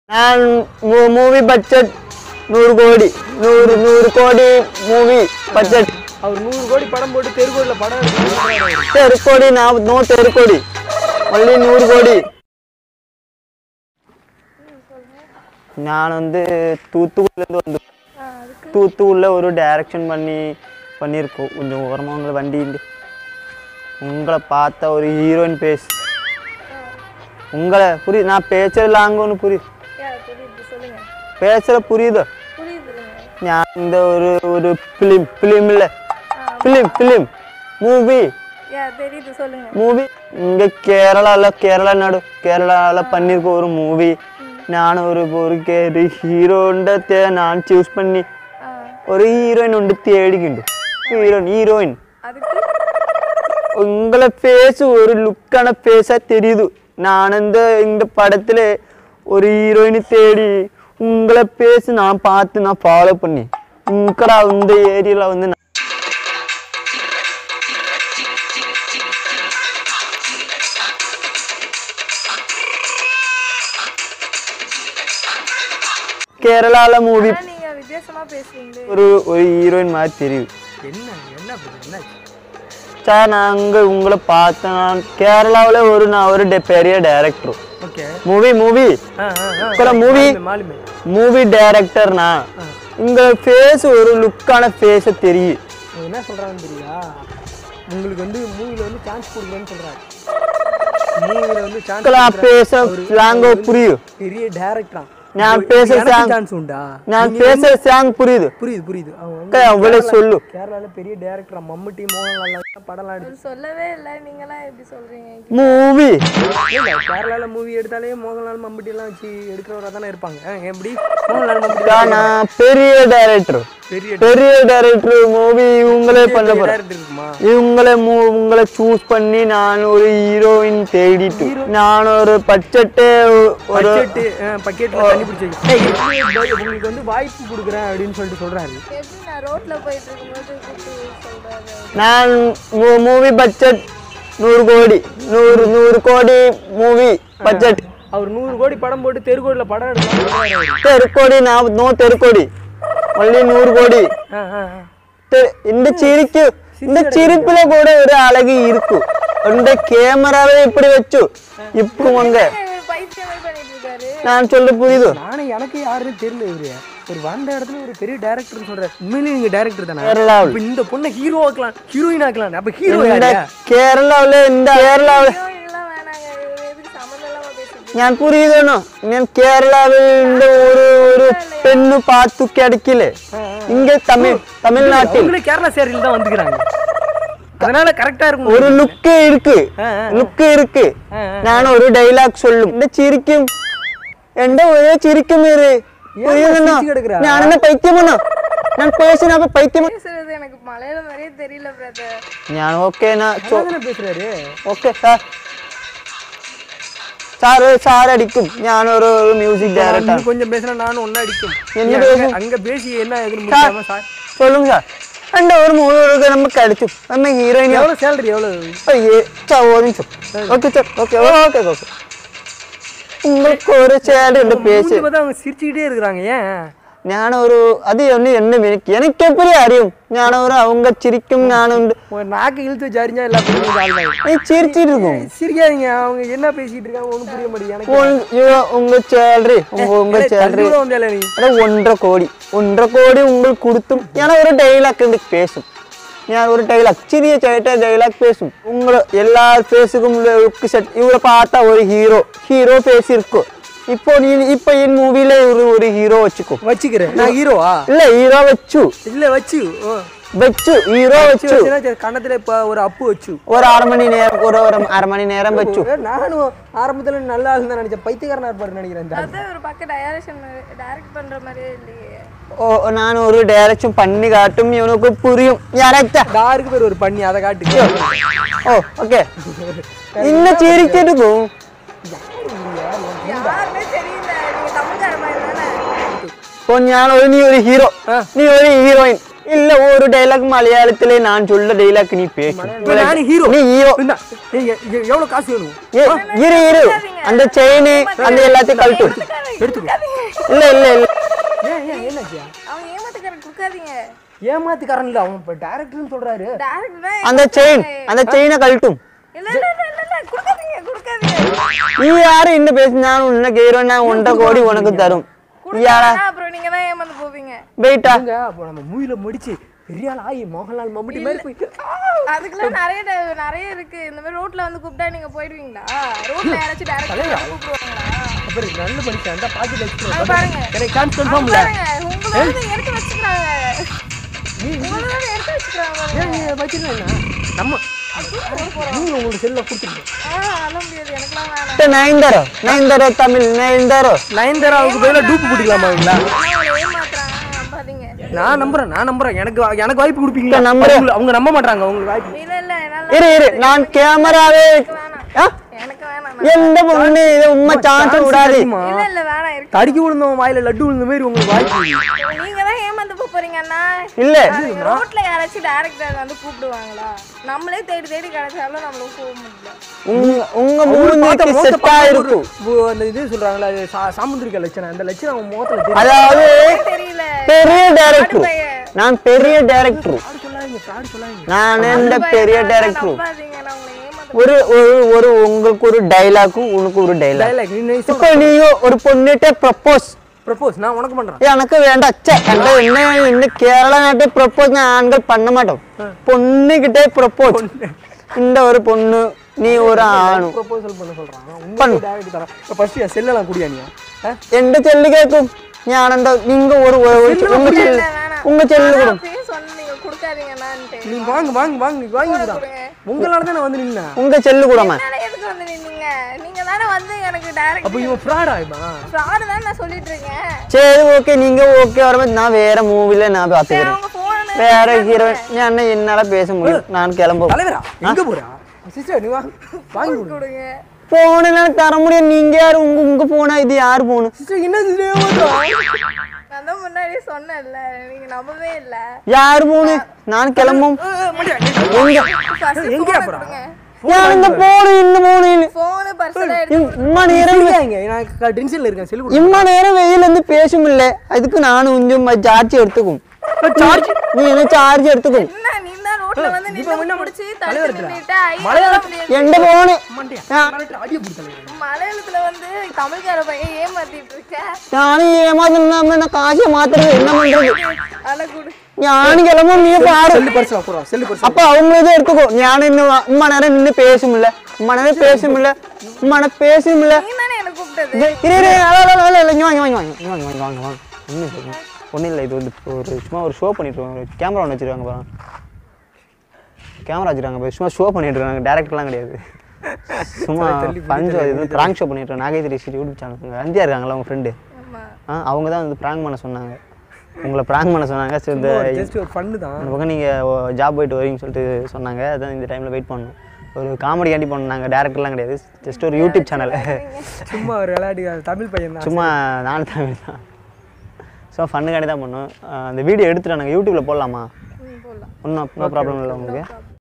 ഞാൻ movie budget നൂറ് കോടി നൂറ് നൂറ് കോടി മൂവി ബഡ്ജറ്റ് அவர் நூறு கோடி படம் போட்டு தெருக்கோடில படம் எடுக்கிறாரு. തെരുക്കോടി നാ നോ തെരുക്കോടി ഒള്ളി നൂറ് கோடி நான் வந்து தூத்துக்குடிலேருந்து வந்து தூத்துக்குடியில் ஒரு டைரக்ஷன் பண்ணி பண்ணியிருக்கோம் கொஞ்சம் ஓரமாக உங்களை வண்டியில் உங்களை பார்த்த ஒரு ஹீரோயின் பேஸ் உங்களை புரியுது நான் பேசுகிற லாங்குன்னு புரியுது யா புரியுது சொல்லுங்க பேசுகிற புரியுதோ புரியுதுங்க ഞാൻ இந்த ஒரு ஒரு ஃபிலிம் ஃபிலிம் இல்லை ஃபிலிம் ஃபிலிம் மூவி யா தெரியுது சொல்லுங்க மூவி இங்கே கேரளாவில் கேரளா நாடு கேரளாவில் பண்ணியிருக்க ஒரு மூவி நான் ஒரு ஒரு ஒரு ஹீரோண்ட நான் சூஸ் பண்ணி ஆ ஒரு ஹீரோயின் ഉണ്ട് தேடிக்கிண்டு ஹீரோயின் ஹீரோயின் அதுக்கு உங்களை ஃபேஸ் ஒரு லுக்கான ஃபேஸாக தெரியுது நான் இந்த இந்த படத்தில் ஒரு ஹீரோயினை தேடி உங்களை ஃபேஸ் நான் பார்த்து நான் ஃபாலோ பண்ணி உங்கடா இந்த ஏரியாவில் வந்து நான் கேரளாவில் மூவி ஆனா நீங்க வித்தியாசமா பேசுறீங்களே ஒரு ஒரு ஹீரோயின் மாதிரி தெரியுது என்ன என்ன பிரதர் என்ன சார் நான் அங்கே உங்களை பார்த்தேன் நான் கேரளாவில் ஒரு நான் ஒரு டெ- பெரிய டைரக்டர் ஓகே மூவி மூவி ஆ ஆ ஆ கூட மூவி மாலுமே மூவி டைரக்டர்னா உங்க ஃபேஸ் ஒரு லுக்கான ஃபேஸை தெரியும் அவன் என்ன சொல்றான்னு தெரியா உங்களுக்கு வந்து மூவில வந்து சான்ஸ் கொடுக்குறேன்னு சொல்றாரு மூவில வந்து சான்ஸ் உங்களா பேச லாங்கோ புரியும் பெரிய டேரக்டரா நான் பேச சாங் சான்ஸ் உண்டா நான் பேச சாங் புரியுது புரியுது புரியுது அவன் வந்து அக்கா, அவ்வளவு சொல்லு கேரளால பெரிய டேரக்டரா மம்முட்டி மோகன்லால் படம்லாம் எடுத்து அவர் சொல்லவே இல்லை நீங்களாம் எப்படி சொல்றீங்க மூவி இல்ல கேரளால மூவி எடுத்தாலே மோகன்லால் மம்முட்டி எல்லாம் வச்சு எடுக்கிறவரா தானே இருப்பாங்க ஆ, எப்படி மோகன்லால் மம்முட்டி நான் பெரிய டைரக்டர் பெரிய பெரிய டைரக்டர் மூவி இவங்களே பண்ண போறேன் டேரக்டர் இருக்குமா இவங்களே மூ உங்களை சூஸ் பண்ணி நான் ஒரு ஹீரோயின் தேடிட்டு நான் ஒரு பட்ஜெட்டு ஒரு பட்ஜெட் பக்கெட்ல தண்ணி பிடிச்சி உங்களுக்கு வந்து வாய்ப்பு கொடுக்குறேன் அப்படின்னு சொல்லிட்டு சொல்றாரு எப்படி நான் ரோட்ல போயிட்டு இருக்கும்போது கூப்பிட்டு சொல்றாரு நான் மூவி பட்ஜெட் நூறு கோடி நூறு நூறு கோடி மூவி பட்ஜெட் அவர் நூறு கோடி படம் போட்டு தெருக்கோடில படம் எடுக்கலாம் தெருக்கோடி நான் நோ தெருக்கோடி ஒன்லி நூறு கோடி ஆ ஆ ஆ. தெ- இந்த சிரிக்கு இந்த சிரிப்புல கூட ஒரு அழகு இருக்கு இந்த கேமராவே இப்படி வச்சு இப்போ அங்க இவர் பைத்தியமே பண்ணிட்டு இருக்காரு நான் சொல்ல புரியுது நானே எனக்கு யாருன்னு தெரியல இவரு ஒரு வந்த இடத்துல ஒரு பெரிய டேரக்டர் சொல்றாரு உண்மையிலேயே நீங்க டேரக்டர் தானே கேரளாவில் இப்ப இந்த பொண்ணை ஹீரோ ஆக்கலாம் ஹீரோயின் ஆக்கலாம் அப்ப ஹீரோ இந்த யாரு കേരളാവില് இந்த കേരളാവില് ஹீரோயின்லாம் வேணாங்க இவர் எதுக்கு சம்மந்தம் இல்லாம பேசிட்டு ഞാൻ പുരിയതാണോ ഞാൻ കേരളാവിൽ இந்த ஒரு ஒரு பெண்ணு பார்த்து கிடைக்கல இங்க தமிழ் தமிழ்நாட்டில் அவங்களே கேரளா சேரியில் தான் வந்துக்கிறாங்க அதனால கரெக்டா இருக்கும் ஒரு லுக்கு இருக்கு லுக்கு இருக்கு நான் ஒரு டைலாக் சொல்லும் இந்த ചിരിക്കും എന്റെ ഒരേ ചിരിക്കും ഇரு പുരിയുന്നുണ്ടോ சிரிச்சு கிடக்குறா? ഞാൻ என்ன പൈത്യമാണോ ഞാൻ പേഴ്സണ പൈത്യം பேசுறது எனக்கு மலையாளம் மாதிரியே தெரியல பிரதர் ഞാൻ ഓക്കെ தானே பேசுறாரு ഓക്കെ സാർ സാറ് സാർ അടിക്കും ഞാനൊരു മ്യൂസിക് ഡയറക്ടർ நீ கொஞ்சம் பேசினா நானும் ஒன்னா அடிக்கும் என்ன நீ பேசு? அங்க- அங்க பேசி என்ன எதுன்னு முடியாம சார் சொல்லுங்க சார் அண்ட் ஒரு மூவி ஒரு நமக்கு அடிச்சு நம்ம ஹீரோயின் எவ்வளவு சேலரி எவ்வளவு சார் ஒரு நிமிஷம் okay sir okay okay okay உங்களுக்கு ஒரு சேடு ഉണ്ട് பேசு மூஞ்சி பார்த்தா அவங்க சிரிச்சுக்கிட்டே இருக்கிறாங்க ஏன் ഞാൻ ഒരു അത് ഒന്ന് എന്നെ എനിക്ക് എനിക്ക് എപ്പോഴും അറിയും ഞാൻ ഒരു அவங்க சிரிக்கும் ഞാനുണ്ട് உங்க நாக்கு இழுத்து வச்சு அறிஞ்சா எல்லா பேரும் ஆள்வாங்க நீ சிரிச்சிட்டு இருக்கும் சிரிக்காதீங்க அவங்க என்ன பேசிட்டு இருக்காங்க ஒன்றும் புரிய மாட்டேங்குது எனக்கு உங்க- இவ- உங்க சேலரி உங்க உங்க ஏய், சேலரி தள்ளி கூட வந்தாலே நீ அட ஒன்றரை கோடி ஒன்றரை கோடி உங்களுக்கு கொடுத்தும் ஏன்னா ஒரு டைலாக் வந்து பேசும் ഞാൻ ഒരു ഡയലോഗ് ചെറിയ ചേട്ട ഡയലോഗ് പേസും ഉങ്ങള് എല്ലാ ഫേസുക്കും ലുക്ക് സെറ്റ് ഇവരെ பார்த்த ஒரு ஹீரோ ஹீரோ ஃபேஸ் இருக்கும் இப்போ நீ இப்போ என் மூவில ஒரு ஒரு ஹீரோ வச்சுக்கோ வச்சுக்கிறேன் நான் ஹீரோவா இல்ல ஹீரோ வச்சு இல்ல வச்சு ஓ. வச்சு ஹீரோ வச்சு வச்சு வச்சுனா சரி, கன்னத்துல இப்ப ஒரு அப்பு வச்சு ஒரு அரை மணி நேரம் ஒரு ஒரு அரை மணி நேரம் வச்சு ஏ, நானும் ஆரம்பத்துல நல்லா இருந்தா நினைச்சேன் பைத்தியக்காரனா இருப்பாரு நினைக்கிறேன் இந்த ஆளு. அதான் ஒரு பக்கம் டைரக்ஷன் டைரக்ட் பண்ற மாதிரியே இல்லையே ஓ நான் ஒரு டைரக்ஷன் பண்ணி காட்டும் இவனுக்கு புரியும் யாராச்சா டாருக்கு பேர் ஒரு பண்ணி அதை காட்டு ஓ ஓகே இன்னும் சிரிச்சிட்டு இருக்கும் யாருமே தெரியல நீங்க தமிழ்கார மாதிரி தானே இப்போ ഞാൻ ഒരു നീ ഒരു ഹീറോ നീ ഒരു ഹീറോയിൻ இல்ல ஒரு டைலாக் மலையாளத்திலே நான் சொல்ல டைலாக் நீ பேசு இப்ப நானு ஹீரோ நீ ஹீரோ இந்தா, ஏய், எ- எ- எவ்வளவு காசு வேணும் ஏ, இரு இரு அந்த செயின் அந்த எல்லாத்தையும் கழட்டு எடுத்துக்கோ இல்ல இல்ல இல்ல ஏன் ஏன் என்னாச்சு அவங்க ஏமாத்துக்காரன் கொடுக்காதீங்க ஏமாத்துக்காரன் இல்ல அவன் இப்ப டேரக்டர்னு சொல்றாரு டேரக்ட் தான் அந்த செயின் அந்த செயினை கழட்டும் இல்ல இல்ல இல்ல இல்ல இல்ல கொடுக்காதீங்க கொடுக்காதீங்க நீ யாரு என்ன பேசு நான் உன்ன கேறோம் நான் ஒன்றரை கோடி உனக்கு தரும் நீ யாரா கொடுத்தா அப்புறம் நீங்க தான் ஏமாந்து போவீங்க வெயிட்டா இங்க அப்போ நம்ம மூவில முடிச்சு பெரிய ஆள் ஆகி மோகன்லால் மம்முட்டி மாதிரி போயிட்டு அதுக்கெல்லாம் நிறைய ட- நிறைய இருக்கு இந்த மாதிரி ரோட்ல வந்து கூப்பிட்டா நீங்க போயிடுவீங்களா ரோட்ல யாராச்சும் டேரக்டா கூப்பிடுவாங்களா அப்புறம் நல்ல மனுஷன் அந்த பாக்கெட் அது வச்சுட்டு பாருங்க எனக்கு கான்ஸ் கன்ஃபார்ம் அங்க இல்ல பாருங்க உங்களோட எடுத்து வச்சுக்கிறாங்க உங்களோட எடுத்து வச்சுக்கிறாங்க பாருங்க. ஏன் நீ வச்சிருக்க என்ன நம்ம நீங்க உங்களுக்கு செல்ல கொடுத்துருக்கோம் ஆ அள்ள முடியாது எனக்குலாம் வேணாம் நயன்தாரோ நயன்தாரோ தமிழ் நயன்தாரோ நயன்தாராவுக்கு பதிலா டூப்பு போட்டுக்கலாமா இவங்களா அவங்கள ஏமாத்துறாங்க நம்பாதீங்க நான் நம்புறேன் நான் நம்புறேன் எனக்கு எனக்கு வாய்ப்பு கொடுப்பீங்களா நான் நம்புறேன். அவங்க- அவங்க நம்ப மாட்டாங்க உங்களுக்கு வாய்ப்பு இல்ல இல்ல என்னால இரு இரு நான் கேமராவே ஆ? எனக்கு வேணாம் எந்த பொண்ணு இது உண்மை சான்ஸ் விடாது தெரியுமா? இல்ல இல்ல வேணாம் இருக்கு தடுக்கி விழுந்தவன் வாயில லட்டு விழுந்த மாதிரி உங்களுக்கு வாய்ப்பு இல்லை. நீங்க தான் ஏமாந்து போக போறீங்க அண்ணா இல்ல ரோட்ல யாராச்சும் டேரக்டர் வந்து கூப்பிடுவாங்களா நம்மளே தேடி தேடி கிடைச்சாலும் நம்மளுக்கு போக முடியல உங்க உங்க பார்த்தா மூணுக்கு முகத்தை செட் பார்த்தா ஆயிருக்கும் ஒரு- ஒரு அந்த இது சொல்றாங்களா அது சா- சாமுந்திரிக்க லட்சணம் அந்த லட்சணம் அவன் முகத்துல தெரியும் அதாவது தெரியல பெரிய டைரக்டர் பையன். நான் பெரிய டைரக்டர் ஃப்ராடு சொல்லாதீங்க ஃப்ராடு சொல்லாதீங்க நான் இந்த பெரிய டைரக்டர் நம்பாதீங்க நான் உங்களை ஏமாத்த ஒரு ஒரு ஒரு உங்களுக்கு ஒரு டைலாக்கும் உனக்கு ஒரு டைலாக் டைலாக் நீ நைஸ் இப்போ நீங்க ஒரு பொண்ணுகிட்ட ப்ரப்போஸ் ப்ரப்போஸ் நான் உனக்கு பண்றேன் எனக்கு வேண்டாம் அச்சே எந்த என்ன இந்த கேரளா நாட்டு ப்ரப்போஸ் ஆண்கள் பண்ண மாட்டோம் பொண்ணுகிட்டே ப்ரப்போஸ் இந்த ஒரு பொண்ணு நீ ஒரு ஆணும் ப்ரப்போசல் பண்ண சொல்றான் உண்மையிலே டைரக்ட் தரேன் இப்போ ஃபர்ஸ்ட் என் செல்லெல்லாம் குடியா நீ ஆ? എന്റെ ചെല്ല് കേക്കും ഞാനെന്താ നിങ്ങ ഒരു ഒരു- ഒരു- ഉங்க ചെല്ല് இல்ல, வேணாம். உங்க செல்லு நான் கூட அப்பயே சொன்னேன் நீங்க கொடுக்காதீங்கன்னான்ட்டு நீ வாங்க வாங்க வாங்க நீ வாங்கி கொடுடா. கொடுங்க. உங்களால தான் நான் வந்து நின்னேன் உங்க செல்லு கூடமா என்னால எதுக்கு வந்து நின்னீங்க நீங்க தானே வந்து எனக்கு டைரக்ட் அப்போ இவன் ஃப்ராடா இவன் ஃப்ராடு தான் நான் சொல்லிட்டு இருக்கேன் சரி ஓகே நீங்க ஓகே வரமே நான் வேற மூவில நான் பாத்துக்கிறேன் அவங்க போன வேற ஹீரோ ഞാൻ என்னால பேச முடியும் நான் கிளம்ப தலைவரா எங்க போறா சிஸ்டர் நீ வா வாங்கி கொடு கொடுங்க போன தர முடியும் நீங்க யாரு உங்க உங்க போனா இது யாரு போன சிஸ்டர் என்ன சிஸ்டர் ஏமாத்துறா? நான் தான் முன்னாடியே சொன்னேன்ல நீங்க நம்பவே இல்ல யாரு போன நான் கிளம்பும் ஏய், ஏய், மடியா, நீ- ஃபர்ஸ்ட் எங்கேயா போன் போறா? கொடுங்க ഞാൻ இந்த போன இந்த போன போன் பர்சனல் எடுத்து இம்மா நேரம் இருக்காங்க நான் டென்ஷன்ல இருக்கேன் செல்லு கொடு இம்மா நேரம் வெயில் வந்து பேசுமில்ல அதுக்கு நானும் கொஞ்சம் சார்ஜ் எடுத்துக்கும் சார்ஜ் நீ என்ன சார்ஜ் எடுத்துக்கும் என்ன நீ தான் ரோட்ல வந்து நின்னு முடிச்சு தடுத்து தலைவரத்துல. நின்னுட்டு ஐயோ மலையாள- முடியாது എന്റെ ഫോണ് மண்டியா ആ, மிரட்டு, அடியை பிடி தலைவரா. மலையாளத்துல வந்து தமிழ்கார பையன் ஏமாத்திட்டு இருக்க ഞാന് ഏമാതിന്ന കാശ് മാത്രമേ என்ன பண்றது அல குடு ഞാൻ கிளம்பும் நீ பாரு செல்லு பர்சலா போறா செல்லு பர்சலா அப்ப அவங்க இதை எடுத்துக்கோ ஞான இன்னும் உம்மா நேரம் நின்று பேசுமில்ல உம்மா நேரம் பேசுமில்ல உம்மா நேரம் பேசுமில்ல நீ தானே என்ன கூப்பிட்டது இது இரு இரு இல்ல, இல்ல, இல்ல, இல்ல, இங்க வாங்க வாங்க வாங்க இங்க வாங்க வாங்க வாங்க வாங்க ஒன்றும் இல்லை ஒன்றும் இல்லை இது வந்து ஒரு சும்மா ஒரு ஷோ பண்ணிட்டு இருக்காங்க ஒரு கேமரா ஒன்று வச்சிருக்காங்க பாருங்க கேமரா வச்சிருக்காங்க பாரு. சும்மா ஷோ பண்ணிட்டு இருக்காங்க டேரக்டர்லாம் கிடையாது சும்மா பஞ்சு இது ப்ராங்க் ஷோ பண்ணிட்டு இருக்காங்க நாகேந்திரி ஸ்ரீ யூடியூப் சேனல் அந்தியா இருக்காங்களா உங்க ஃப்ரெண்டு ஆமா ஆ அவங்க தான் வந்து ப்ராங்க் பண்ண சொன்னாங்க உங்களை ப்ராங்க் பண்ண சொன்னாங்க சரி இந்த ஜஸ்ட் ஒரு ஃபன்னு தான் அந்த பக்கம் நீங்கள் ஜாப் போயிட்டு வரீங்கன்னு சொல்லிட்டு சொன்னாங்க அதான் இந்த டைமில் வெயிட் பண்ணோம் ஒரு காமெடி கேண்டி பண்ணாங்க டேரக்டர்லாம் கிடையாது ஜஸ்ட் ஒரு யூடியூப் சேனல் சும்மா ஒரு விளையாடி தமிழ் பையன் தான் சும்மா நானும் தமிழ் தான் ஸோ ஃபண்ணுக்காண்டி தான் பண்ணோம் ஆ, அந்த வீடியோ எடுத்துட்டு நாங்கள் யூடியூப்பில் போடலாமா ம் போடலாம் ஒன்றும் நோ ப்ராப்ளம் இல்லை உங்களுக்கு